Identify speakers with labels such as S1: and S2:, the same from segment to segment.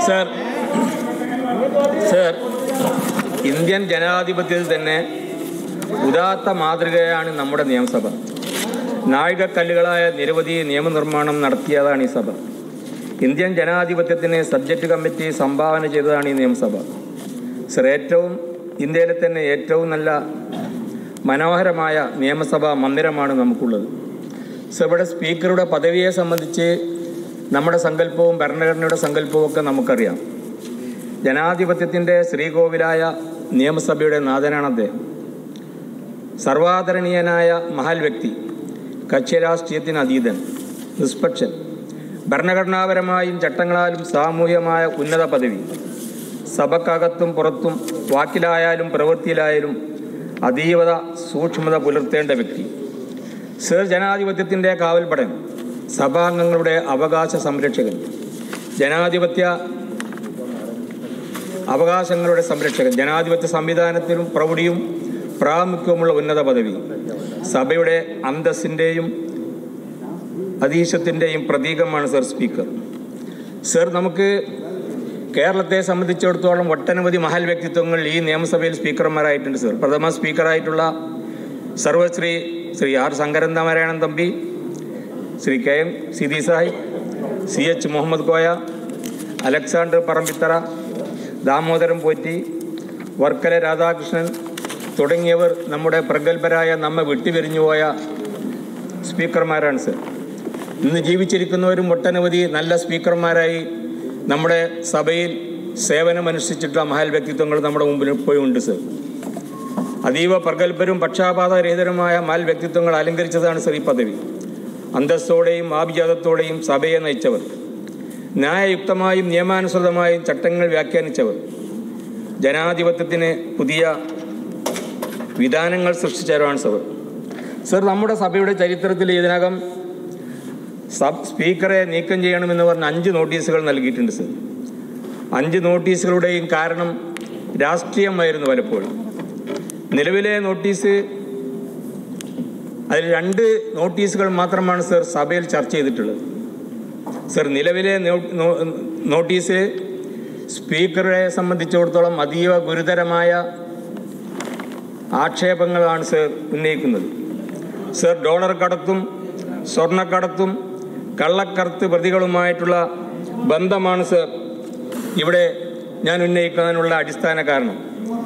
S1: Sir sir Indian ജനാധിപത്യത്തിൽ തന്നെ ഉദാത്ത മാതൃകയാണ് നമ്മുടെ നിയമസഭ നാഴികക്കല്ലുകളായ നിരവധി നിയമനിർമ്മാണം നടത്തിയതാണ് ഈ സഭ ഇന്ത്യൻ ജനാധിപത്യത്തിന് സബ്ജക്റ്റ് കമ്മിറ്റി സംഭാവന ചെയ്തതാണ് ഈ നിയമസഭ സർ ഏറ്റവും ഇന്ത്യയിലെ തന്നെ ഏറ്റവും നല്ല മനോഹരമായ നിയമസഭാ മന്ദിരമാണ് നമുക്കുള്ളത് സർ ഇവിടെ സ്പീക്കറുടെ പദവിയെ സംബന്ധിച്ച് നമ്മുടെ സങ്കല്പവും ഭരണഘടനയുടെ സങ്കല്പവും ഒക്കെ നമുക്കറിയാം ജനാധിപത്യത്തിൻ്റെ ശ്രീകോവിലായ നിയമസഭയുടെ നാഥനാണ് അദ്ദേഹം സർവാദരണീയനായ മഹൽ വ്യക്തി കക്ഷി രാഷ്ട്രീയത്തിന് അതീതൻ നിഷ്പക്ഷൻ ഭരണഘടനാപരമായും ചട്ടങ്ങളാലും സാമൂഹികമായ ഉന്നത പദവി സഭക്കകത്തും പുറത്തും വാക്കിലായാലും പ്രവൃത്തിയിലായാലും അതീവത സൂക്ഷ്മത പുലർത്തേണ്ട വ്യക്തി സർ ജനാധിപത്യത്തിൻ്റെ കാവൽപ്പടൻ സഭാംഗങ്ങളുടെ അവകാശ സംരക്ഷകൻ ജനാധിപത്യ അവകാശങ്ങളുടെ സംരക്ഷകൻ ജനാധിപത്യ സംവിധാനത്തിലും പ്രൗഢിയും പ്രാമുഖ്യവുമുള്ള ഉന്നത പദവി സഭയുടെ അന്തസ്സിൻ്റെയും അതീശത്തിൻ്റെയും പ്രതീകമാണ് സർ സ്പീക്കർ സർ നമുക്ക് കേരളത്തെ സംബന്ധിച്ചിടത്തോളം ഒട്ടനവധി മഹൽ വ്യക്തിത്വങ്ങൾ ഈ നിയമസഭയിൽ സ്പീക്കർമാരായിട്ടുണ്ട് സർ പ്രഥമ സ്പീക്കറായിട്ടുള്ള സർവശ്രീ Shri R Sankaranarayanan Thampi Shri K M Seethi Sahib C H Muhammad Koya Alexander Parambithara Damodaran Potti Varkala Radhakrishnan തുടങ്ങിയവർ നമ്മുടെ പ്രഗത്ഭരായ നമ്മെ വിട്ടുപിരിഞ്ഞുപോയ സ്പീക്കർമാരാണ് സർ ഇന്ന് ജീവിച്ചിരിക്കുന്നവരും ഒട്ടനവധി നല്ല സ്പീക്കർമാരായി നമ്മുടെ സഭയിൽ സേവനമനുഷ്ഠിച്ചിട്ടുള്ള മഹൽ വ്യക്തിത്വങ്ങൾ നമ്മുടെ മുമ്പിൽ ഇപ്പോഴും ഉണ്ട് സർ അതീവ പ്രഗത്ഭരും പക്ഷാപാതരഹിതരുമായ മഹൽ വ്യക്തിത്വങ്ങൾ അലങ്കരിച്ചതാണ് സർ ഈ പദവി അന്തസ്സോടെയും ആഭിജാതത്തോടെയും സഭയെ നയിച്ചവർ ന്യായയുക്തമായും നിയമാനുസൃതമായും ചട്ടങ്ങൾ വ്യാഖ്യാനിച്ചവർ ജനാധിപത്യത്തിന് പുതിയ വിധാനങ്ങൾ സൃഷ്ടിച്ചവരാണ് സർ സർ നമ്മുടെ സഭയുടെ ചരിത്രത്തിൽ ഇതിനകം സബ് സ്പീക്കറെ നീക്കം ചെയ്യണമെന്ന് പറഞ്ഞ് അഞ്ച് നോട്ടീസുകൾ നൽകിയിട്ടുണ്ട് സർ അഞ്ച് നോട്ടീസുകളുടെയും കാരണം രാഷ്ട്രീയമായിരുന്നു പലപ്പോഴും നിലവിലെ നോട്ടീസ് അതിൽ രണ്ട് നോട്ടീസുകൾ മാത്രമാണ് സർ സഭയിൽ ചർച്ച ചെയ്തിട്ടുള്ളത് സർ നിലവിലെ നോ- നോ- നോട്ടീസ് സ്പീക്കറെ സംബന്ധിച്ചിടത്തോളം അതീവ ഗുരുതരമായ ആക്ഷേപങ്ങളാണ് സർ ഉന്നയിക്കുന്നത് സർ ഡോളർ കടത്തും സ്വർണ്ണക്കടത്തും കള്ളക്കടത്ത് പ്രതികളുമായിട്ടുള്ള ബന്ധമാണ് സർ ഇവിടെ ഞാൻ ഉന്നയിക്കുന്നതിനുള്ള അടിസ്ഥാന കാരണം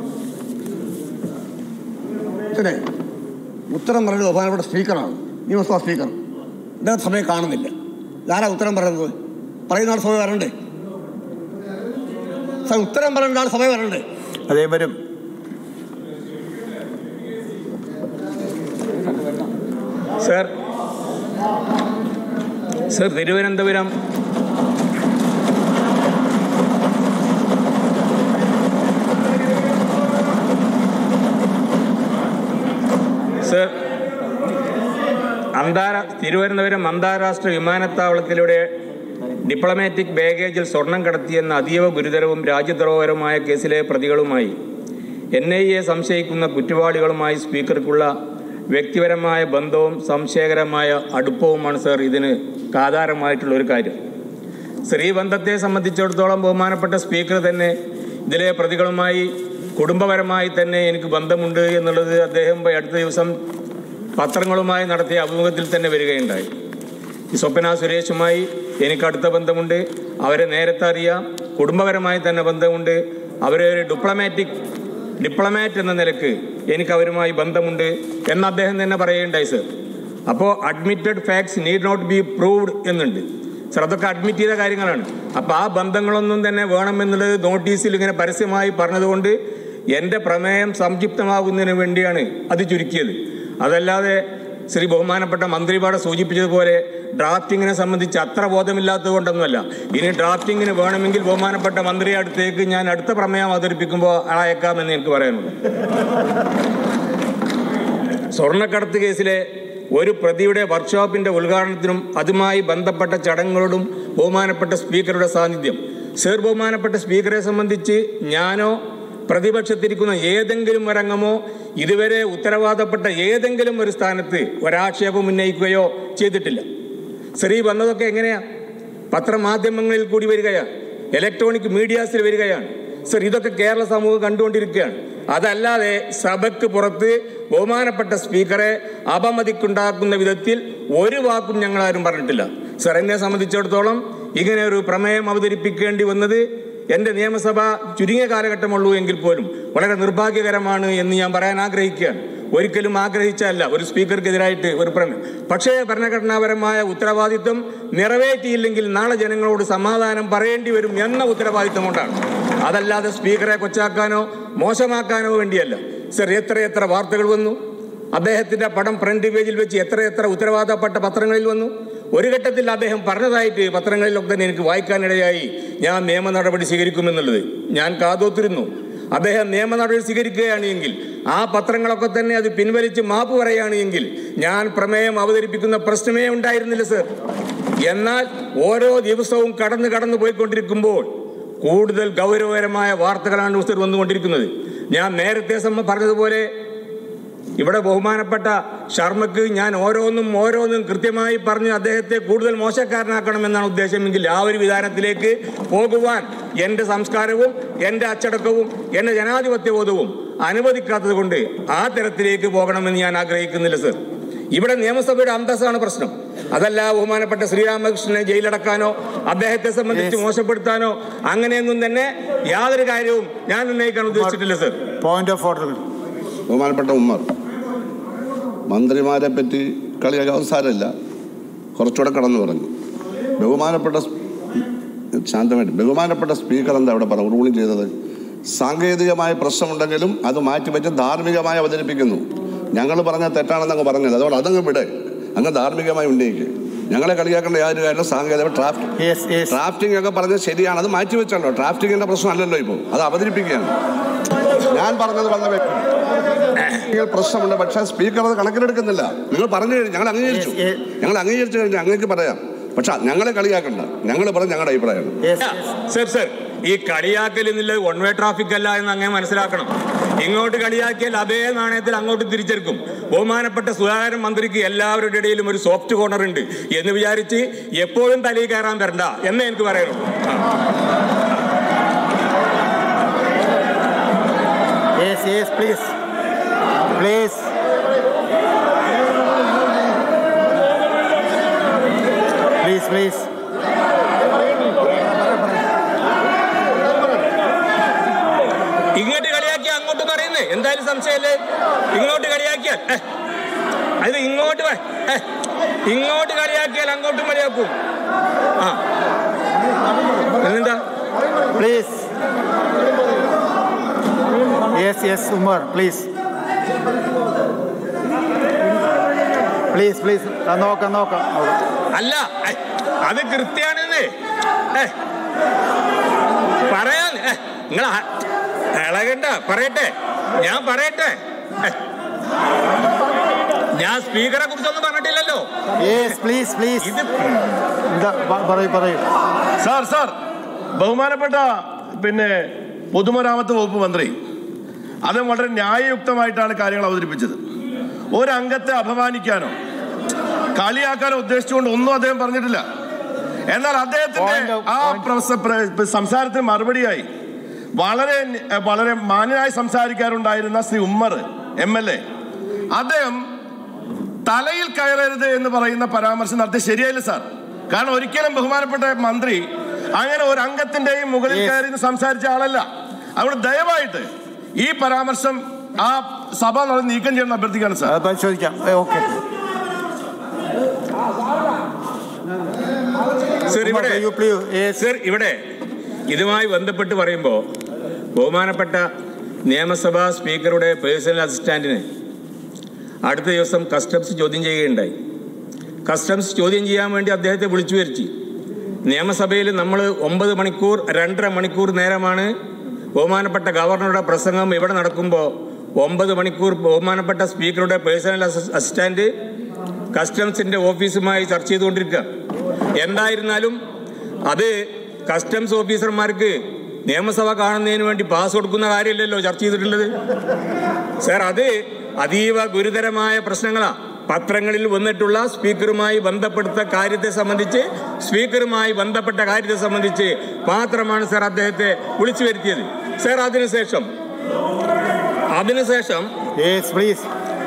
S2: ഇതിനെ ഉത്തരം പറയുന്നത് ബഹുമാനപ്പെട്ട സ്പീക്കറാണ് നിയമസഭാ സ്പീക്കർ ഇദ്ദേഹം സഭയെ കാണുന്നില്ല ഇതാരാ ഉത്തരം പറയുന്നത് പറയുന്ന ആൾ സഭ വരണ്ടേ സാർ ഉത്തരം പറയേണ്ട ആൾ സഭ വരണ്ടേ
S3: അതേ വരും
S1: സർ സർ തിരുവനന്തപുരം സർ അന്താരാ തിരുവനന്തപുരം അന്താരാഷ്ട്ര വിമാനത്താവളത്തിലൂടെ ഡിപ്ലോമാറ്റിക് ബാഗേജിൽ സ്വർണം കടത്തിയെന്ന അതീവ ഗുരുതരവും രാജ്യദ്രോഹകരമായ കേസിലെ പ്രതികളുമായി എൻ ഐ എ സംശയിക്കുന്ന കുറ്റവാളികളുമായി സ്പീക്കർക്കുള്ള വ്യക്തിപരമായ ബന്ധവും സംശയകരമായ അടുപ്പവുമാണ് സർ ഇതിന് ആധാരമായിട്ടുള്ള ഒരു കാര്യം സ്ത്രീബന്ധത്തെ സംബന്ധിച്ചിടത്തോളം ബഹുമാനപ്പെട്ട സ്പീക്കർ തന്നെ ഇതിലെ പ്രതികളുമായി കുടുംബപരമായി തന്നെ എനിക്ക് ബന്ധമുണ്ട് എന്നുള്ളത് അദ്ദേഹം അടുത്ത ദിവസം പത്രങ്ങളുമായി നടത്തിയ അഭിമുഖത്തിൽ തന്നെ വരികയുണ്ടായി ഈ സ്വപ്ന സുരേഷുമായി എനിക്ക് അടുത്ത ബന്ധമുണ്ട് അവരെ നേരത്തെ അറിയാം കുടുംബപരമായി തന്നെ ബന്ധമുണ്ട് അവരെ ഒരു ഡിപ്ലോമാറ്റിക് ഡിപ്ലോമാറ്റ് എന്ന നിലക്ക് എനിക്ക് അവരുമായി ബന്ധമുണ്ട് എന്ന് അദ്ദേഹം തന്നെ പറയുകയുണ്ടായി സർ അപ്പോൾ admitted facts need not be proved എന്നുണ്ട് സർ അതൊക്കെ അഡ്മിറ്റ് ചെയ്ത കാര്യങ്ങളാണ് അപ്പോൾ ആ ബന്ധങ്ങളൊന്നും തന്നെ വേണമെന്നുള്ളത് നോട്ടീസിൽ ഇങ്ങനെ പരസ്യമായി പറഞ്ഞതുകൊണ്ട് എൻ്റെ പ്രമേയം സംക്ഷിപ്തമാകുന്നതിന് വേണ്ടിയാണ് അത് ചുരുക്കിയത് അതല്ലാതെ ശ്രീ ബഹുമാനപ്പെട്ട മന്ത്രിപാടെ സൂചിപ്പിച്ചതുപോലെ ഡ്രാഫ്റ്റിങ്ങിനെ സംബന്ധിച്ച് അത്ര ബോധമില്ലാത്തത് കൊണ്ടൊന്നുമല്ല ഇനി ഡ്രാഫ്റ്റിങ്ങിന് വേണമെങ്കിൽ ബഹുമാനപ്പെട്ട മന്ത്രിയെ അടുത്തേക്ക് ഞാൻ അടുത്ത പ്രമേയം അവതരിപ്പിക്കുമ്പോൾ അയക്കാമെന്ന് എനിക്ക് പറയാനുള്ളൂ സ്വർണ്ണക്കടത്ത് കേസിലെ ഒരു പ്രതിയുടെ വർക്ക്ഷോപ്പിന്റെ ഉദ്ഘാടനത്തിനും അതുമായി ബന്ധപ്പെട്ട ചടങ്ങുകളോടും ബഹുമാനപ്പെട്ട സ്പീക്കറുടെ സാന്നിധ്യം സർ ബഹുമാനപ്പെട്ട സ്പീക്കറെ സംബന്ധിച്ച് ഞാനോ പ്രതിപക്ഷത്തിരിക്കുന്ന ഏതെങ്കിലും ഒരംഗമോ ഇതുവരെ ഉത്തരവാദപ്പെട്ട ഏതെങ്കിലും ഒരു സ്ഥാനത്ത് ഒരാക്ഷേപം ഉന്നയിക്കുകയോ ചെയ്തിട്ടില്ല സ്ത്രീ വന്നതൊക്കെ എങ്ങനെയാ പത്രമാധ്യമങ്ങളിൽ കൂടി വരികയാ ഇലക്ട്രോണിക് മീഡിയാസിൽ വരികയാണ് സർ ഇതൊക്കെ കേരള സമൂഹം കണ്ടുകൊണ്ടിരിക്കുകയാണ് അതല്ലാതെ സഭയ്ക്ക് പുറത്ത് ബഹുമാനപ്പെട്ട സ്പീക്കറെ അപമതിക്കുണ്ടാക്കുന്ന വിധത്തിൽ ഒരു വാക്കും ഞങ്ങളാരും പറഞ്ഞിട്ടില്ല സർ എന്നെ സംബന്ധിച്ചിടത്തോളം ഇങ്ങനെ ഒരു പ്രമേയം അവതരിപ്പിക്കേണ്ടി വന്നത് എൻ്റെ നിയമസഭ ചുരുങ്ങിയ കാലഘട്ടമുള്ളൂ എങ്കിൽ പോലും വളരെ നിർഭാഗ്യകരമാണ് എന്ന് ഞാൻ പറയാൻ ആഗ്രഹിക്കുകയാണ് ഒരിക്കലും ആഗ്രഹിച്ചല്ല ഒരു സ്പീക്കർക്കെതിരായിട്ട് ഒരു പ്രമേയം പക്ഷേ ഭരണഘടനാപരമായ ഉത്തരവാദിത്വം നിറവേറ്റിയില്ലെങ്കിൽ നാളെ ജനങ്ങളോട് സമാധാനം പറയേണ്ടി വരും എന്ന ഉത്തരവാദിത്വം കൊണ്ടാണ് അതല്ലാതെ സ്പീക്കറെ കൊച്ചാക്കാനോ മോശമാക്കാനോ വേണ്ടിയല്ല സർ എത്രയെത്ര വാർത്തകൾ വന്നു അദ്ദേഹത്തിന്റെ പടം ഫ്രണ്ട് പേജിൽ വെച്ച് എത്രയെത്ര ഉത്തരവാദപ്പെട്ട പത്രങ്ങളിൽ വന്നു ഒരു ഘട്ടത്തിൽ അദ്ദേഹം പറഞ്ഞതായിട്ട് പത്രങ്ങളിലൊക്കെ തന്നെ എനിക്ക് വായിക്കാനിടയായി ഞാൻ നിയമ നടപടി സ്വീകരിക്കുമെന്നുള്ളത് ഞാൻ കാതോത്തിരുന്നു അദ്ദേഹം നിയമ നടപടി സ്വീകരിക്കുകയാണ് എങ്കിൽ ആ പത്രങ്ങളൊക്കെ തന്നെ അത് പിൻവലിച്ച് മാപ്പ് പറയുകയാണ് എങ്കിൽ ഞാൻ പ്രമേയം അവതരിപ്പിക്കുന്ന പ്രശ്നമേ ഉണ്ടായിരുന്നില്ല സർ എന്നാൽ ഓരോ ദിവസവും കടന്നു കടന്നു പോയിക്കൊണ്ടിരിക്കുമ്പോൾ കൂടുതൽ ഗൗരവകരമായ വാർത്തകളാണ് സർ വന്നുകൊണ്ടിരിക്കുന്നത് ഞാൻ നേരത്തെ സമ്മ പറഞ്ഞതുപോലെ ഇവിടെ ബഹുമാനപ്പെട്ട ശർമ്മക്ക് ഞാൻ ഓരോന്നും ഓരോന്നും കൃത്യമായി പറഞ്ഞ് അദ്ദേഹത്തെ കൂടുതൽ മോശക്കാരനാക്കണമെന്നാണ് ഉദ്ദേശമെങ്കിൽ ആ ഒരു വിധാനത്തിലേക്ക് പോകുവാൻ എൻ്റെ സംസ്കാരവും എൻ്റെ അച്ചടക്കവും എൻ്റെ ജനാധിപത്യബോധവും അനുവദിക്കാത്തത് കൊണ്ട് ആ തരത്തിലേക്ക് പോകണമെന്ന് ഞാൻ ആഗ്രഹിക്കുന്നില്ല സർ ഇവിടെ നിയമസഭയുടെ അന്തസ്സാണ് പ്രശ്നം അതല്ല ബഹുമാനപ്പെട്ട ശ്രീരാമകൃഷ്ണനെ ജയിലടക്കാനോ അദ്ദേഹത്തെ സംബന്ധിച്ച് മോശപ്പെടുത്താനോ അങ്ങനെയൊന്നും തന്നെ യാതൊരു കാര്യവും ഞാൻ ഉന്നയിക്കാൻ ഉദ്ദേശിച്ചിട്ടില്ല സർ
S3: പോയിന്റ് ഓഫ് ഓർഡർ
S4: ബഹുമാനപ്പെട്ട ഉമ്മർ മന്ത്രിമാരെ പറ്റി കളിയാക്കാൻ അവസാരമില്ല കുറച്ചുകൂടെ കടന്നു പറഞ്ഞു ബഹുമാനപ്പെട്ട സ്- ശാന്തമായിട്ട് ബഹുമാനപ്പെട്ട സ്പീക്കർ എന്താ അവിടെ പറഞ്ഞു റൂളിംഗ് ചെയ്തത് സാങ്കേതികമായ പ്രശ്നമുണ്ടെങ്കിലും അത് മാറ്റിവെച്ച് ധാർമ്മികമായി അവതരിപ്പിക്കുന്നു ഞങ്ങൾ പറഞ്ഞ തെറ്റാണെന്ന് അങ്ങ് പറഞ്ഞത് അതുകൊണ്ട് അതങ്ങ് വിട് അങ്ങ് ധാർമ്മികമായി ഉന്നയിക്കുക ഞങ്ങളെ കളിയാക്കേണ്ട യാതൊരു കാര്യം സാങ്കേതിക ഡ്രാഫ്റ്റ്
S3: യെസ് യെസ്
S4: ഡ്രാഫ്റ്റിംഗ് ഒക്കെ പറഞ്ഞത് ശരിയാണ് അത് മാറ്റിവെച്ചല്ലോ ഡ്രാഫ്റ്റിങ്ങിന്റെ പ്രശ്നമല്ലല്ലോ ഇപ്പോൾ അത് അവതരിപ്പിക്കുകയാണ് ഞാൻ പറഞ്ഞത് വളരെ വ്യക്തം. നിങ്ങൾ പ്രശ്നമുണ്ട് പക്ഷേ സ്പീക്കർ അത് കണക്കിലെടുക്കുന്നില്ല നിങ്ങൾ പറഞ്ഞു കഴിഞ്ഞു ഞങ്ങൾ അംഗീകരിച്ചു
S3: Yes, yes.
S4: ഞങ്ങൾ അംഗീകരിച്ചു കഴിഞ്ഞാൽ അങ്ങേക്ക് പറയാം പക്ഷെ ഞങ്ങളെ കളിയാക്കണ്ട ഞങ്ങൾ പറഞ്ഞ ഞങ്ങളുടെ അഭിപ്രായമാണ്
S3: യെസ്
S1: സർ സർ ഈ കളിയാക്കൽ എന്നുള്ളത് വൺ വേ ട്രാഫിക് അല്ല എന്ന് അങ്ങനെ മനസ്സിലാക്കണം ഇങ്ങോട്ട് കളിയാക്കിയാൽ അതേ നാണയത്തിൽ അങ്ങോട്ട് തിരിച്ചെടുക്കും ബഹുമാനപ്പെട്ട സുധാകരൻ മന്ത്രിക്ക് എല്ലാവരുടെ ഇടയിലും ഒരു സോഫ്റ്റ് കോർണർ ഉണ്ട് എന്ന് വിചാരിച്ച് എപ്പോഴും തലയിൽ കയറാൻ വരണ്ട എന്നേ എനിക്ക് പറയാനുള്ളൂ
S3: yes yes please please please please
S1: ഇങ്ങോട്ട് കളിയാക്കിയാൽ അങ്ങോട്ട് പറയുന്നേ എന്തായാലും സംശയമല്ലേ ഇങ്ങോട്ട് കളിയാക്കിയാൽ ഏ, അത് ഇങ്ങോട്ട് വേ- ഏ, ഇങ്ങോട്ട് കളിയാക്കിയാൽ അങ്ങോട്ടും കളിയാക്കും ആ എന്താ
S3: please yes yes Umar please please please നോക്കാം നോക്കാം നോക്കാം
S1: അല്ല ഐ, അത് കൃത്യാണെന്ന് ഏ, പറയാൻ നിങ്ങൾ ഇളകണ്ട പറയട്ടെ ഞാൻ പറയട്ടെ ഏ, ഞാൻ സ്പീക്കറെ കുറിച്ചൊന്നും പറഞ്ഞിട്ടില്ലല്ലോ
S3: യെസ് പ്ലീസ് പ്ലീസ്
S1: ഇത്
S3: എന്താ പ- പറയൂ പറയൂ
S5: സാർ സാർ ബഹുമാനപ്പെട്ട പിന്നെ പൊതുമരാമത്ത് വകുപ്പ് മന്ത്രി അദ്ദേഹം വളരെ ന്യായയുക്തമായിട്ടാണ് കാര്യങ്ങൾ അവതരിപ്പിച്ചത് ഒരംഗത്തെ അപമാനിക്കാനോ കളിയാക്കാനോ ഉദ്ദേശിച്ചുകൊണ്ട് ഒന്നും അദ്ദേഹം പറഞ്ഞിട്ടില്ല എന്നാൽ അദ്ദേഹത്തിന്റെ
S3: Point of-
S5: ആ
S3: point.
S5: പ്രസ- പ്ര- സംസാരത്തിന് മറുപടിയായി വളരെ നി- വളരെ മാന്യനായി സംസാരിക്കാറുണ്ടായിരുന്ന Shri Ummer M L A അദ്ദേഹം തലയിൽ കയറരുത് എന്ന് പറയുന്ന പരാമർശം നടത്തി ശരിയായില്ല സാർ കാരണം ഒരിക്കലും ബഹുമാനപ്പെട്ട മന്ത്രി അങ്ങനെ ഒരു അംഗത്തിന്റെയും മുകളിൽ
S3: Yes.
S5: കയറി നിന്ന് സംസാരിച്ച ആളല്ല അതുകൊണ്ട് ദയവായിട്ട് ഈ പരാമർശം ആ സഭ നടന്ന് നീക്കം ചെയ്യണം അഭ്യർത്ഥിക്കുകയാണ് സാർ
S3: അത് പരിശോധിക്കാം ഓക്കെ
S1: സർ ഇവിടെ
S3: യു പ്ലീസ് യെസ്
S1: സർ ഇവിടെ ഇതുമായി ബന്ധപ്പെട്ട് പറയുമ്പോൾ ബഹുമാനപ്പെട്ട നിയമസഭാ സ്പീക്കറുടെ പേഴ്സണൽ അസിസ്റ്റന്റിനെ അടുത്ത ദിവസം കസ്റ്റംസ് ചോദ്യം ചെയ്യുകയുണ്ടായി കസ്റ്റംസ് ചോദ്യം ചെയ്യാൻ വേണ്ടി അദ്ദേഹത്തെ വിളിച്ചു വരുത്തി നിയമസഭയിൽ നമ്മൾ ഒമ്പത് മണിക്കൂർ രണ്ടര മണിക്കൂർ നേരമാണ് ബഹുമാനപ്പെട്ട ഗവർണറുടെ പ്രസംഗം ഇവിടെ നടക്കുമ്പോൾ ഒമ്പത് മണിക്കൂർ ബഹുമാനപ്പെട്ട സ്പീക്കറുടെ പേഴ്സണൽ അസി- അസിസ്റ്റന്റ് കസ്റ്റംസിന്റെ ഓഫീസുമായി ചർച്ച ചെയ്തുകൊണ്ടിരിക്കുക എന്തായിരുന്നാലും അത് കസ്റ്റംസ് ഓഫീസർമാർക്ക് നിയമസഭ കാണുന്നതിന് വേണ്ടി പാസ് കൊടുക്കുന്ന കാര്യമല്ലല്ലോ ചർച്ച ചെയ്തിട്ടുള്ളത് സാർ അത് അതീവ ഗുരുതരമായ പ്രശ്നങ്ങളാണ് പത്രങ്ങളിൽ വന്നിട്ടുള്ള സ്പീക്കറുമായി ബന്ധപ്പെടുത്ത കാര്യത്തെ സംബന്ധിച്ച് സ്പീക്കറുമായി ബന്ധപ്പെട്ട കാര്യത്തെ സംബന്ധിച്ച് മാത്രമാണ് സർ അദ്ദേഹത്തെ വിളിച്ചു വരുത്തിയത് സർ അതിനുശേഷം അതിനുശേഷം
S3: യെസ് പ്ലീസ്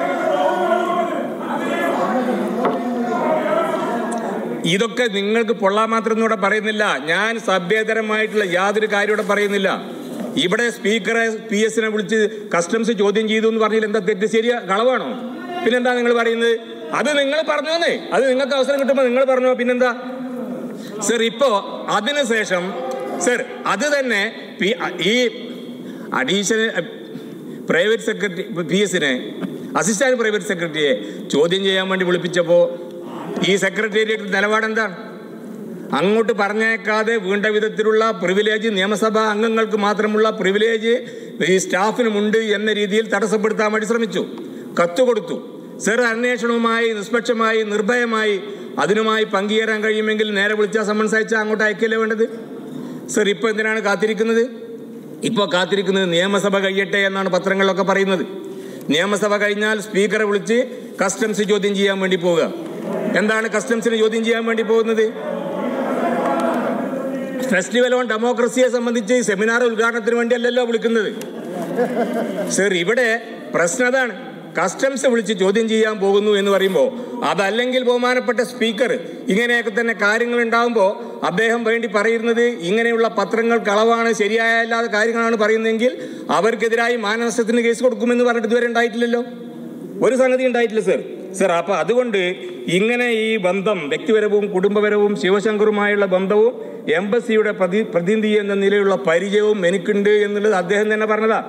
S1: ഇതൊക്കെ നിങ്ങൾക്ക് പൊള്ളാൻ മാത്രം ഇവിടെ പറയുന്നില്ല ഞാൻ സഭ്യതരമായിട്ടുള്ള യാതൊരു കാര്യം ഇവിടെ പറയുന്നില്ല ഇവിടെ സ്പീക്കറെ പി എസിനെ വിളിച്ച് കസ്റ്റംസ് ചോദ്യം ചെയ്തു എന്ന് പറഞ്ഞാൽ എന്താ തെറ്റ് ശരിയാ കളവാണോ പിന്നെന്താ നിങ്ങൾ പറയുന്നത് അത് നിങ്ങൾ പറഞ്ഞോന്നേ അത് നിങ്ങൾക്ക് അവസരം കിട്ടുമ്പോൾ നിങ്ങൾ പറഞ്ഞോ പിന്നെന്താ സർ ഇപ്പോ അതിനുശേഷം സർ അത് തന്നെ പി- ഈ അഡീഷണൽ പ്രൈവറ്റ് സെക്രട്ടറി പി എസിനെ അസിസ്റ്റന്റ് പ്രൈവറ്റ് സെക്രട്ടറിയെ ചോദ്യം ചെയ്യാൻ വേണ്ടി വിളിപ്പിച്ചപ്പോൾ ഈ സെക്രട്ടേറിയറ്റ് നിലപാടെന്താണ് അങ്ങോട്ട് പറഞ്ഞേക്കാതെ വീണ്ട വിധത്തിലുള്ള പ്രിവിലേജ് നിയമസഭാ അംഗങ്ങൾക്ക് മാത്രമുള്ള പ്രിവിലേജ് ഈ സ്റ്റാഫിനുമുണ്ട് എന്ന രീതിയിൽ തടസ്സപ്പെടുത്താൻ വേണ്ടി ശ്രമിച്ചു കത്ത് കൊടുത്തു സർ അന്വേഷണവുമായി നിഷ്പക്ഷമായി നിർഭയമായി അതിനുമായി പങ്കുചേരാൻ കഴിയുമെങ്കിൽ നേരെ വിളിച്ചാൽ സമ്മൻസ് അയച്ചാൽ അങ്ങോട്ട് അയക്കല്ലേ വേണ്ടത് സർ ഇപ്പോൾ എന്തിനാണ് കാത്തിരിക്കുന്നത് ഇപ്പോൾ കാത്തിരിക്കുന്നത് നിയമസഭ കഴിയട്ടെ എന്നാണ് പത്രങ്ങളിലൊക്കെ പറയുന്നത് നിയമസഭ കഴിഞ്ഞാൽ സ്പീക്കറെ വിളിച്ച് കസ്റ്റംസ് ചോദ്യം ചെയ്യാൻ വേണ്ടി പോവുക എന്താണ് കസ്റ്റംസിന് ചോദ്യം ചെയ്യാൻ വേണ്ടി പോകുന്നത് ഫെസ്റ്റിവൽ ഓൺ ഡെമോക്രസിയെ സംബന്ധിച്ച് സെമിനാർ ഉദ്ഘാടനത്തിന് വേണ്ടിയല്ലല്ലോ വിളിക്കുന്നത് സർ ഇവിടെ പ്രശ്നം അതാണ് കസ്റ്റംസ് വിളിച്ച് ചോദ്യം ചെയ്യാൻ പോകുന്നു എന്ന് പറയുമ്പോൾ അതല്ലെങ്കിൽ ബഹുമാനപ്പെട്ട സ്പീക്കർ ഇങ്ങനെയൊക്കെ തന്നെ കാര്യങ്ങൾ ഉണ്ടാകുമ്പോൾ അദ്ദേഹം വേണ്ടി പറയുന്നത് ഇങ്ങനെയുള്ള പത്രങ്ങൾ കളവാണ് ശരിയായ അല്ലാതെ കാര്യങ്ങളാണ് പറയുന്നതെങ്കിൽ അവർക്കെതിരായി മാനനഷ്ടത്തിന് കേസ് കൊടുക്കുമെന്ന് പറഞ്ഞിട്ട് ഇതുവരെ ഉണ്ടായിട്ടില്ലല്ലോ ഒരു സംഗതി ഉണ്ടായിട്ടില്ല സർ സർ അപ്പൊ അതുകൊണ്ട് ഇങ്ങനെ ഈ ബന്ധം വ്യക്തിപരവും കുടുംബപരവും ശിവശങ്കറുമായുള്ള ബന്ധവും എംബസിയുടെ പ്രതി പ്രതിനിധി എന്ന നിലയിലുള്ള പരിചയവും എനിക്കുണ്ട് എന്നുള്ളത് അദ്ദേഹം തന്നെ പറഞ്ഞതാ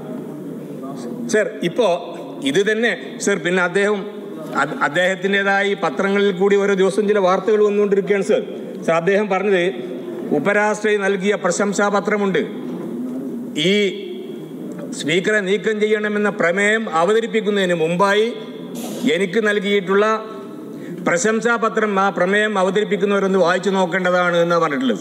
S1: സർ ഇപ്പോ ഇത് തന്നെ സർ പിന്നെ അദ്ദേഹം അത് അദ്ദേഹത്തിൻ്റെതായി പത്രങ്ങളിൽ കൂടി ഓരോ ദിവസം ചില വാർത്തകൾ വന്നുകൊണ്ടിരിക്കുകയാണ് സർ സർ അദ്ദേഹം പറഞ്ഞത് ഉപരാഷ്ട്രപതി നൽകിയ പ്രശംസാ പത്രമുണ്ട് ഈ സ്പീക്കറെ നീക്കം ചെയ്യണമെന്ന പ്രമേയം അവതരിപ്പിക്കുന്നതിന് മുമ്പായി എനിക്ക് നൽകിയിട്ടുള്ള പ്രശംസാപത്രം ആ പ്രമേയം അവതരിപ്പിക്കുന്നവരൊന്ന് വായിച്ചു നോക്കേണ്ടതാണ് എന്നാണ് പറഞ്ഞിട്ടുള്ളത്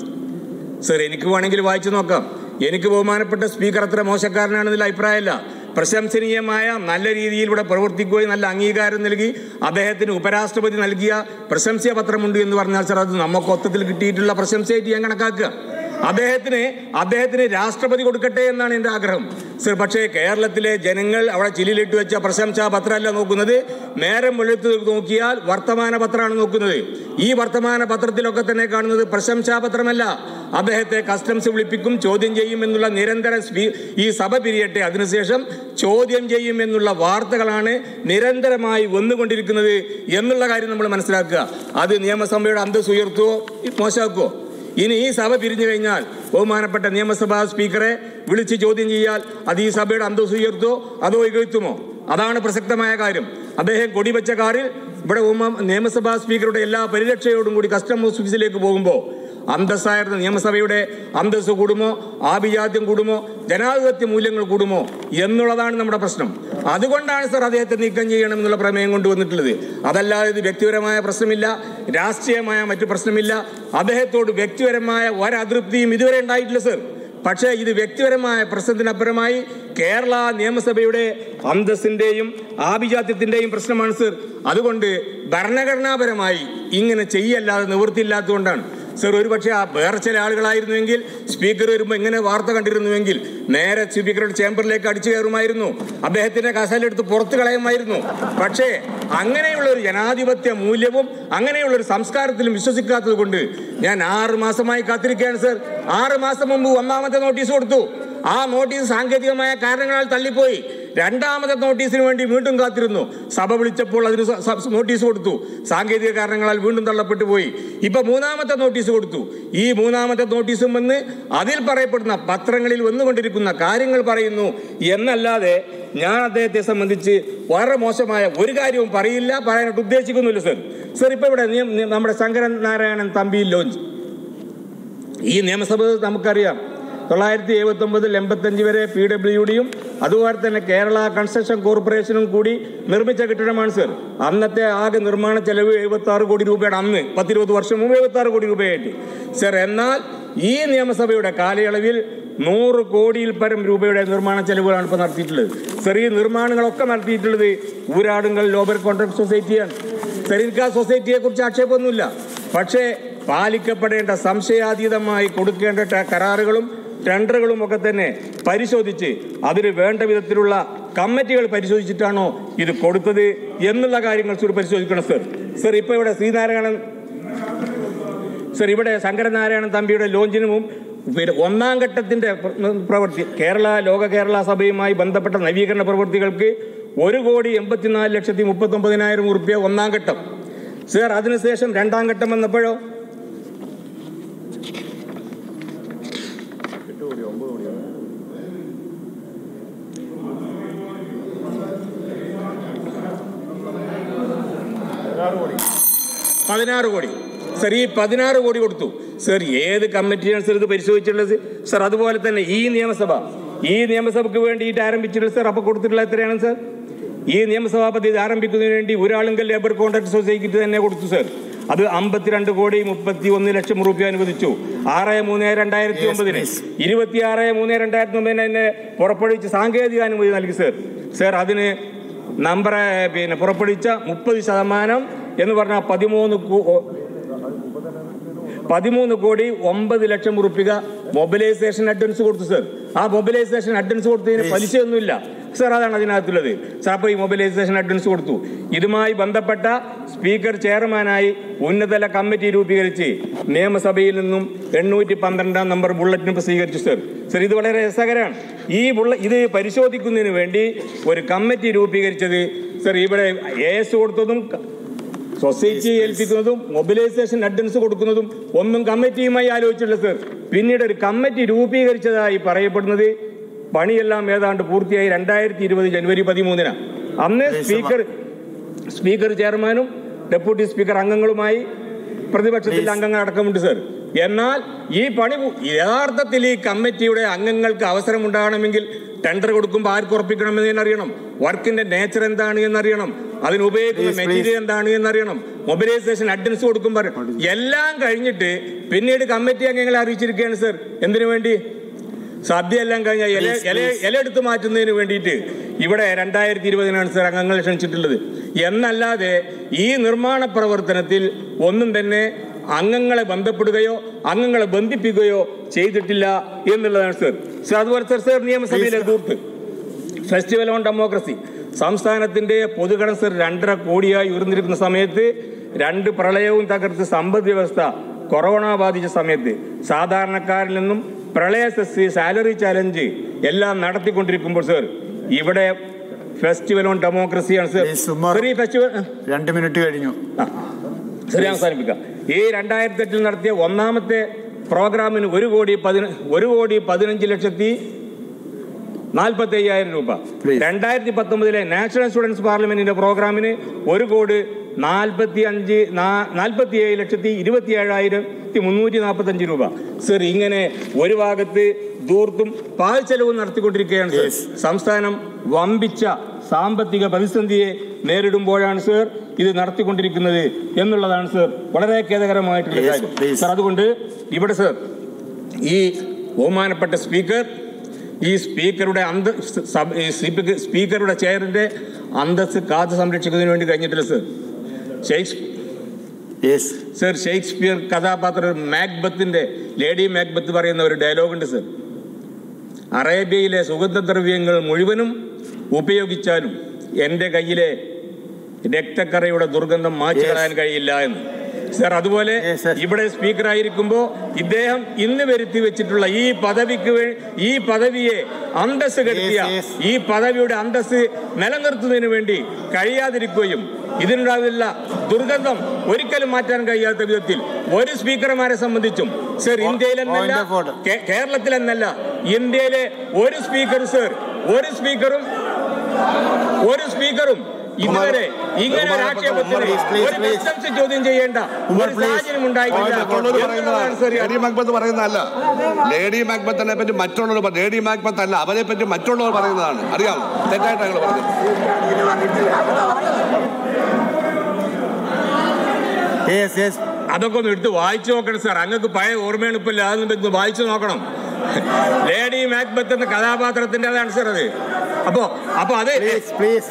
S1: സർ എനിക്ക് വേണമെങ്കിൽ വായിച്ചു നോക്കാം എനിക്ക് ബഹുമാനപ്പെട്ട സ്പീക്കർ അത്ര മോശക്കാരനാണെന്നുള്ള അഭിപ്രായമല്ല പ്രശംസനീയമായ നല്ല രീതിയിൽ ഇവിടെ പ്രവർത്തിക്കുകയും നല്ല അംഗീകാരം നൽകി അദ്ദേഹത്തിന് ഉപരാഷ്ട്രപതി നൽകിയ പ്രശംസാ പത്രമുണ്ട് എന്ന് പറഞ്ഞാൽ സർ അത് നമുക്ക് മൊത്തത്തിൽ കിട്ടിയിട്ടുള്ള പ്രശംസയായിട്ട് ഞാൻ കണക്കാക്കുക അദ്ദേഹത്തിന് അദ്ദേഹത്തിന് രാഷ്ട്രപതി കൊടുക്കട്ടെ എന്നാണ് എൻ്റെ ആഗ്രഹം സർ പക്ഷേ കേരളത്തിലെ ജനങ്ങൾ അവിടെ ചില്ലിലിട്ട് വെച്ച പ്രശംസാ പത്രമല്ല നോക്കുന്നത് നേരം വെളുത്ത് നോക്കിയാൽ വർത്തമാന പത്രമാണ് നോക്കുന്നത് ഈ വർത്തമാന പത്രത്തിലൊക്കെ തന്നെ കാണുന്നത് പ്രശംസാ പത്രമല്ല അദ്ദേഹത്തെ കസ്റ്റംസ് വിളിപ്പിക്കും ചോദ്യം ചെയ്യും എന്നുള്ള നിരന്തര സ്പീ ഈ സഭ പിരിയട്ടെ അതിനുശേഷം ചോദ്യം ചെയ്യും എന്നുള്ള വാർത്തകളാണ് നിരന്തരമായി വന്നുകൊണ്ടിരിക്കുന്നത് എന്നുള്ള കാര്യം നമ്മൾ മനസ്സിലാക്കുക അത് നിയമസഭയുടെ അന്തസ് ഉയർത്തുവോ മോശമാക്കുവോ ഇനി ഈ സഭ പിരിഞ്ഞു കഴിഞ്ഞാൽ ബഹുമാനപ്പെട്ട നിയമസഭാ സ്പീക്കറെ വിളിച്ച് ചോദ്യം ചെയ്യാൽ അത് ഈ സഭയുടെ അന്തസ് ഉയർത്തോ അതോ ഇകഴ്ത്തുമോ അതാണ് പ്രസക്തമായ കാര്യം അദ്ദേഹം കൊടിവെച്ച കാറിൽ ഇവിടെ ഉമ്മ- നിയമസഭാ സ്പീക്കറുടെ എല്ലാ പരിരക്ഷയോടും കൂടി കസ്റ്റംസ് ഓഫീസിലേക്ക് പോകുമ്പോൾ അന്തസ്സായിരുന്ന നിയമസഭയുടെ അന്തസ് കൂടുമോ ആഭിജാത്യം കൂടുമോ ജനാധിപത്യ മൂല്യങ്ങൾ കൂടുമോ എന്നുള്ളതാണ് നമ്മുടെ പ്രശ്നം അതുകൊണ്ടാണ് സർ അദ്ദേഹത്തെ നീക്കം ചെയ്യണം എന്നുള്ള പ്രമേയം കൊണ്ടുവന്നിട്ടുള്ളത് അതല്ലാതെ ഇത് വ്യക്തിപരമായ പ്രശ്നമില്ല രാഷ്ട്രീയമായ മറ്റു പ്രശ്നമില്ല അദ്ദേഹത്തോട് വ്യക്തിപരമായ ഒരതൃപ്തിയും ഇതുവരെ ഉണ്ടായിട്ടില്ല സർ പക്ഷേ ഇത് വ്യക്തിപരമായ പ്രശ്നത്തിനപ്പുറമായി കേരള നിയമസഭയുടെ അന്തസ്സിൻ്റെയും ആഭിജാത്യത്തിൻ്റെയും പ്രശ്നമാണ് സർ അതുകൊണ്ട് ഭരണഘടനാപരമായി ഇങ്ങനെ ചെയ്യല്ലാതെ നിവൃത്തിയില്ലാത്തതുകൊണ്ടാണ് സർ ഒരു പക്ഷേ ആ വേറെ ചില ആളുകളായിരുന്നുവെങ്കിൽ സ്പീക്കർ വരുമ്പോൾ ഇങ്ങനെ വാർത്ത കണ്ടിരുന്നുവെങ്കിൽ നേരെ സ്പീക്കറുടെ ചേംബറിലേക്ക് അടിച്ചു കയറുമായിരുന്നു അദ്ദേഹത്തിന്റെ കസലെടുത്ത് പുറത്തു കളയുമായിരുന്നു പക്ഷേ അങ്ങനെയുള്ള ഒരു ജനാധിപത്യ മൂല്യവും അങ്ങനെയുള്ള ഒരു സംസ്കാരത്തിലും വിശ്വസിക്കാത്തത് കൊണ്ട് ഞാൻ ആറ് മാസമായി കാത്തിരിക്കുകയാണ് സർ ആറ് മാസം മുമ്പ് ഒന്നാമത്തെ നോട്ടീസ് കൊടുത്തു ആ നോട്ടീസ് സാങ്കേതികമായ കാരണങ്ങളാൽ തള്ളിപ്പോയി രണ്ടാമത്തെ നോട്ടീസിന് വേണ്ടി വീണ്ടും കാത്തിരുന്നു സഭ വിളിച്ചപ്പോൾ അതിന് സ- സ- നോട്ടീസ് കൊടുത്തു സാങ്കേതിക കാരണങ്ങളാൽ വീണ്ടും തള്ളപ്പെട്ടു പോയി ഇപ്പൊ മൂന്നാമത്തെ നോട്ടീസ് കൊടുത്തു ഈ മൂന്നാമത്തെ നോട്ടീസും വന്ന് അതിൽ പറയപ്പെടുന്ന പത്രങ്ങളിൽ വന്നുകൊണ്ടിരിക്കുന്ന കാര്യങ്ങൾ പറയുന്നു എന്നല്ലാതെ ഞാൻ അദ്ദേഹത്തെ സംബന്ധിച്ച് വളരെ മോശമായ ഒരു കാര്യവും പറയില്ല പറയാനായിട്ട് ഉദ്ദേശിക്കുന്നില്ല സർ സർ ഇപ്പൊ ഇവിടെ നിയ- നിയ- നമ്മുടെ ശങ്കരൻ നാരായണൻ തമ്പി ലോഞ്ച് ഈ നിയമസഭ നമുക്കറിയാം തൊള്ളായിരത്തി എഴുപത്തി ഒമ്പതിൽ എൺപത്തഞ്ച് വരെ പി ഡബ്ല്യു ഡിയും അതുപോലെ തന്നെ കേരള കൺസ്ട്രക്ഷൻ കോർപ്പറേഷനും കൂടി നിർമ്മിച്ച കെട്ടിടമാണ് സർ അന്നത്തെ ആകെ നിർമ്മാണ ചെലവ് എഴുപത്തി ആറ് കോടി രൂപയുടെ അന്ന് പത്തിരുപത് വർഷം മുമ്പ് എഴുപത്തി ആറ് കോടി രൂപയായിട്ട് സർ എന്നാൽ ഈ നിയമസഭയുടെ കാലയളവിൽ നൂറ് കോടിയിൽ പരം രൂപയുടെ നിർമ്മാണ ചെലവുകളാണ് ഇപ്പോൾ നടത്തിയിട്ടുള്ളത് ചെറിയ നിർമ്മാണങ്ങളൊക്കെ നടത്തിയിട്ടുള്ളത് ഊരാടുങ്കൽ ലോബർ കോൺട്രാക്ട് സൊസൈറ്റിയാണ് സെറിൻക സൊസൈറ്റിയെ കുറിച്ച് ആക്ഷേപമൊന്നുമില്ല പക്ഷേ പാലിക്കപ്പെടേണ്ട സംശയാതീതമായി കൊടുക്കേണ്ട ട- കരാറുകളും ടെൻഡറുകളും ഒക്കെ തന്നെ പരിശോധിച്ച് അതിന് വേണ്ട വിധത്തിലുള്ള കമ്മിറ്റികൾ പരിശോധിച്ചിട്ടാണോ ഇത് കൊടുത്തത് എന്നുള്ള കാര്യങ്ങൾ സർ പരിശോധിക്കണം സർ സർ ഇപ്പോൾ ഇവിടെ ശ്രീനാരായണൻ സർ ഇവിടെ ശങ്കരനാരായണൻ തമ്പിയുടെ ലോഞ്ചിന് മുമ്പ് പിന്നെ ഒന്നാം ഘട്ടത്തിന്റെ പ്ര- പ്രവൃത്തി കേരള ലോക കേരള സഭയുമായി ബന്ധപ്പെട്ട നവീകരണ പ്രവൃത്തികൾക്ക് ഒരു കോടി എൺപത്തിനാല് ലക്ഷത്തി മുപ്പത്തൊമ്പതിനായിരം ഉറുപ്പ്യ ഒന്നാം ഘട്ടം സർ അതിനുശേഷം രണ്ടാം ഘട്ടം വന്നപ്പോഴോ പതിനാറ് കോടി സർ ഈ പതിനാറ് കോടി കൊടുത്തു സർ ഏത് കമ്മിറ്റിയാണ് സർ ഇത് പരിശോധിച്ചിട്ടുള്ളത് സർ അതുപോലെ തന്നെ ഈ നിയമസഭ ഈ നിയമസഭയ്ക്ക് വേണ്ടിയിട്ട് ആരംഭിച്ചിട്ടുള്ളത് സർ അപ്പോൾ കൊടുത്തിട്ടുള്ള എത്രയാണ് സർ ഈ നിയമസഭാ പദ്ധതി ആരംഭിക്കുന്നതിന് വേണ്ടി ഒരാളെങ്കിൽ ലേബർ കോൺട്രാക്ട് സൊസൈറ്റിക്ക് തന്നെ കൊടുത്തു സർ അത് അമ്പത്തിരണ്ട് കോടി മുപ്പത്തി ഒന്ന് ലക്ഷം രൂപ അനുവദിച്ചു ആറ് മൂന്ന് രണ്ടായിരത്തി ഒമ്പതിന് ഇരുപത്തിയാറ് മൂന്ന് രണ്ടായിരത്തി ഒമ്പതിന് തന്നെ പുറപ്പെടുവിച്ച് സാങ്കേതിക അനുമതി നൽകി സർ സർ അതിന് നമ്പർ പിന്നെ പുറപ്പെടുവിച്ച മുപ്പത് ശതമാനം എന്ന് പറഞ്ഞാൽ പതിമൂന്ന് കോ- പതിമൂന്ന് കോടി ഒമ്പത് ലക്ഷം ഉറുപ്പിക മൊബിലൈസേഷൻ അഡ്വാൻസ് കൊടുത്തു സർ ആ മൊബിലൈസേഷൻ അഡ്വാൻസ് കൊടുത്തതിന് പലിശയൊന്നുമില്ല സർ അതാണ് അതിനകത്തുള്ളത് സർ അപ്പോൾ ഈ മൊബിലൈസേഷൻ അഡ്വാൻസ് കൊടുത്തു ഇതുമായി ബന്ധപ്പെട്ട സ്പീക്കർ ചെയർമാനായി ഉന്നതല കമ്മിറ്റി രൂപീകരിച്ച് നിയമസഭയിൽ നിന്നും എണ്ണൂറ്റി പന്ത്രണ്ടാം നമ്പർ ബുള്ളറ്റിന് പ്രസിദ്ധീകരിച്ചു സർ സർ ഇത് വളരെ രസകരമാണ് ഈ ബുള്ള ഇത് പരിശോധിക്കുന്നതിന് വേണ്ടി ഒരു കമ്മിറ്റി രൂപീകരിച്ചത് സർ ഇവിടെ എ എസ് കൊടുത്തതും സൊസൈറ്റിയെ ഏൽപ്പിക്കുന്നതും മൊബിലൈസേഷൻ അഡ്വൻസ് കൊടുക്കുന്നതും ഒന്നും കമ്മിറ്റിയുമായി ആലോചിച്ചില്ല സർ പിന്നീട് ഒരു കമ്മിറ്റി രൂപീകരിച്ചതായി പറയപ്പെടുന്നത് പണിയെല്ലാം ഏതാണ്ട് പൂർത്തിയായി രണ്ടായിരത്തി ഇരുപത് ജനുവരി പതിമൂന്നിനാണ് അന്ന് സ്പീക്കർ സ്പീക്കർ ചെയർമാനും ഡെപ്യൂട്ടി സ്പീക്കർ അംഗങ്ങളുമായി പ്രതിപക്ഷത്തിൽ അംഗങ്ങൾ അടക്കമുണ്ട് സർ എന്നാൽ ഈ പണി പു- യഥാർത്ഥത്തിൽ ഈ കമ്മിറ്റിയുടെ അംഗങ്ങൾക്ക് അവസരം ഉണ്ടാകണമെങ്കിൽ ടെൻഡർ കൊടുക്കുമ്പോൾ ആർക്ക് ഉറപ്പിക്കണമെന്ന് അറിയണം വർക്കിന്റെ നേച്ചർ എന്താണ് എന്നറിയണം അതിന് ഉപയോഗിക്കുന്ന
S3: Please, please.
S1: മെറ്റീരിയൽ എന്താണ് എന്നറിയണം മൊബിലൈസേഷൻ അഡ്വൻസ് കൊടുക്കുമ്പോൾ എല്ലാം കഴിഞ്ഞിട്ട് പിന്നീട് കമ്മിറ്റി അംഗങ്ങളെ അറിയിച്ചിരിക്കുകയാണ് സർ എന്തിനു വേണ്ടി സദ്യ എല്ലാം കഴിഞ്ഞാൽ ഇല
S3: Please,
S1: ഇല
S3: please.
S1: ഇല എടുത്ത് മാറ്റുന്നതിന് വേണ്ടിയിട്ട് ഇവിടെ രണ്ടായിരത്തി ഇരുപതിനാണ് സർ അംഗങ്ങൾ ക്ഷണിച്ചിട്ടുള്ളത് എന്നല്ലാതെ ഈ നിർമ്മാണ പ്രവർത്തനത്തിൽ ഒന്നും തന്നെ അംഗങ്ങളെ ബന്ധപ്പെടുകയോ അംഗങ്ങളെ ബന്ധിപ്പിക്കുകയോ ചെയ്തിട്ടില്ല എന്നുള്ളതാണ് സർ സർ അതുപോലെ സർ സർ നിയമസഭയിലെ ദൂർത്ത് ഫെസ്റ്റിവൽ ഓൺ ഡെമോക്രസി സംസ്ഥാനത്തിന്റെ പൊതുകടം സർ രണ്ടര കോടിയായി ഉയർന്നിരിക്കുന്ന സമയത്ത് രണ്ട് പ്രളയവും തകർത്ത് സമ്പദ് വ്യവസ്ഥ കൊറോണ ബാധിച്ച സമയത്ത് സാധാരണക്കാരിൽ നിന്നും പ്രളയ സെസ് സാലറി ചാലഞ്ച് എല്ലാം നടത്തിക്കൊണ്ടിരിക്കുമ്പോൾ സർ ഇവിടെ ഫെസ്റ്റിവൽ ഓൺ ഡെമോക്രസിയാണ് സർ
S3: Please, സുമാർ.
S1: സർ ഈ ഫെസ്റ്റിവൽ
S3: രണ്ട് മിനിറ്റ് കഴിഞ്ഞു
S1: ആ, ശരി അവസാനിപ്പിക്കാം ഈ രണ്ടായിരത്തി എട്ടിൽ നടത്തിയ ഒന്നാമത്തെ പ്രോഗ്രാമിന് ഒരു കോടി പതിന ഒരു കോടി പതിനഞ്ച് ലക്ഷത്തി നാൽപ്പത്തി അയ്യായിരം രൂപ
S3: Please.
S1: രണ്ടായിരത്തി പത്തൊമ്പതിലെ നാഷണൽ സ്റ്റുഡൻസ് പാർലമെന്റിന്റെ പ്രോഗ്രാമിന് ഒരു കോടി നാൽപ്പത്തി അഞ്ച് നാൽപ്പത്തി ഏഴ് ലക്ഷത്തി ഇരുപത്തി ഏഴായിരത്തി മുന്നൂറ്റി നാൽപ്പത്തി അഞ്ച് രൂപ സർ ഇങ്ങനെ ഒരു ഭാഗത്ത് ദൂർത്തും പാൽ ചെലവും നടത്തിക്കൊണ്ടിരിക്കുകയാണ് സർ
S3: Yes.
S1: സംസ്ഥാനം വമ്പിച്ച സാമ്പത്തിക പ്രതിസന്ധിയെ നേരിടുമ്പോഴാണ് സർ ഇത് നടത്തിക്കൊണ്ടിരിക്കുന്നത് എന്നുള്ളതാണ് സർ വളരെ ഖേദകരമായിട്ടുള്ള
S3: Yes,
S1: കാര്യം
S3: please.
S1: സർ അതുകൊണ്ട് ഇവിടെ സർ ഈ ബഹുമാനപ്പെട്ട സ്പീക്കർ ഈ സ്പീക്കറുടെ അന്ത സഭ- ഈ സ്പീക്കർ- സ്പീക്കറുടെ ചെയറിന്റെ അന്തസ് കാത്തു സംരക്ഷിക്കുന്നതിന് വേണ്ടി കഴിഞ്ഞിട്ടില്ല സർ ഷെയ്ക്സ്
S3: യെസ്
S1: സർ ഷേക്സ്പിയർ കഥാപാത്രം മാക്ബത്തിന്റെ ലേഡി മാക്ബത്ത് പറയുന്ന ഒരു ഡയലോഗുണ്ട് സർ അറേബ്യയിലെ സുഗന്ധദ്രവ്യങ്ങൾ മുഴുവനും ഉപയോഗിച്ചാലും എൻ്റെ കയ്യിലെ രക്തക്കറയുടെ ദുർഗന്ധം മാറ്റി കളയാൻ കഴിയില്ല എന്ന് സർ അതുപോലെ
S3: Yes, sir.
S1: ഇവിടെ സ്പീക്കർ ആയിരിക്കുമ്പോൾ ഇദ്ദേഹം ഇന്ന് വരുത്തി വെച്ചിട്ടുള്ള ഈ പദവിക്ക് വേ- ഈ പദവിയെ അന്തസ് കെടുത്തിയ
S3: Yes, yes.
S1: ഈ പദവിയുടെ അന്തസ് നിലനിർത്തുന്നതിന് വേണ്ടി കഴിയാതിരിക്കുകയും ഇതിനുണ്ടാവില്ല ദുർഗന്ധം ഒരിക്കലും മാറ്റാൻ കഴിയാത്ത വിധത്തിൽ ഒരു സ്പീക്കർമാരെ സംബന്ധിച്ചും സർ ഇന്ത്യയിലെന്നല്ല
S3: Point of order.
S1: കേ- കേരളത്തിലെന്നല്ല ഇന്ത്യയിലെ ഒരു സ്പീക്കർ സർ ഒരു സ്പീക്കറും ഒരു സ്പീക്കറും ഇതുവരെ ഇങ്ങനെ ഒരു ആക്ഷേപത്തിന്
S3: please, please,
S1: ഒരു
S3: please.
S1: പ്രശംസ ചോദ്യം ചെയ്യേണ്ട
S3: ഉമ്മർ,
S1: ഒരു
S3: please.
S1: സാഹചര്യം ഉണ്ടായിട്ടില്ല
S4: മറ്റുള്ളവർ
S1: എന്നുള്ളതാണ് സർ
S4: പറയുന്നതാണ് ലേഡി മാക്ബത്ത് പറയുന്നതല്ല ലേഡി മാക്ബത്തിനെ പറ്റി മറ്റുള്ളവർ പറ- ലേഡി മാക്ബത്ത് അല്ല അവരെ പറ്റി മറ്റുള്ളവർ പറയുന്നതാണ് അറിയാമോ തെറ്റായിട്ട് ഞങ്ങൾ പറഞ്ഞത്
S3: യെസ് യെസ്
S1: അതൊക്കെ ഒന്ന് എടുത്ത് വായിച്ചു നോക്കണം സാർ അങ്ങക്ക് പഴയ ഓർമ്മയാണ് ഇപ്പൊ അതൊന്നും വായിച്ചു നോക്കണം ലേഡി മാക്ബത്ത് എന്ന കഥാപാത്രത്തിന്റെ ആൻസർ അത് അപ്പോ അപ്പൊ അത്
S3: പ്ലീസ് പ്ലീസ്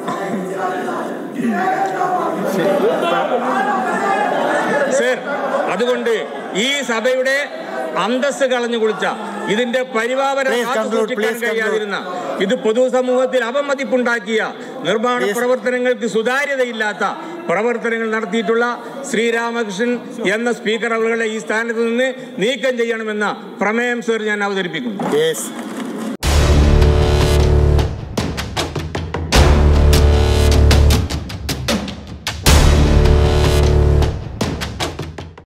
S1: സർ അതുകൊണ്ട് ഈ സഭയുടെ അന്തസ് കളഞ്ഞു കുളിച്ച ഇതിന്റെ പരിപാവനം
S3: Please
S1: കാത്തു
S3: conclude,
S1: സൂക്ഷിക്കാൻ
S3: please conclude.
S1: കഴിയാതിരുന്ന ഇത് പൊതുസമൂഹത്തിൽ അപമതിപ്പുണ്ടാക്കിയ നിർമ്മാണ
S3: Please.
S1: പ്രവർത്തനങ്ങൾക്ക് സുതാര്യതയില്ലാത്ത പ്രവർത്തനങ്ങൾ നടത്തിയിട്ടുള്ള ശ്രീരാമകൃഷ്ണൻ എന്ന സ്പീക്കർ അവരുടെ ഈ സ്ഥാനത്ത് നിന്ന് നീക്കം ചെയ്യണമെന്ന പ്രമേയം സർ ഞാൻ അവതരിപ്പിക്കുന്നു
S3: യെസ്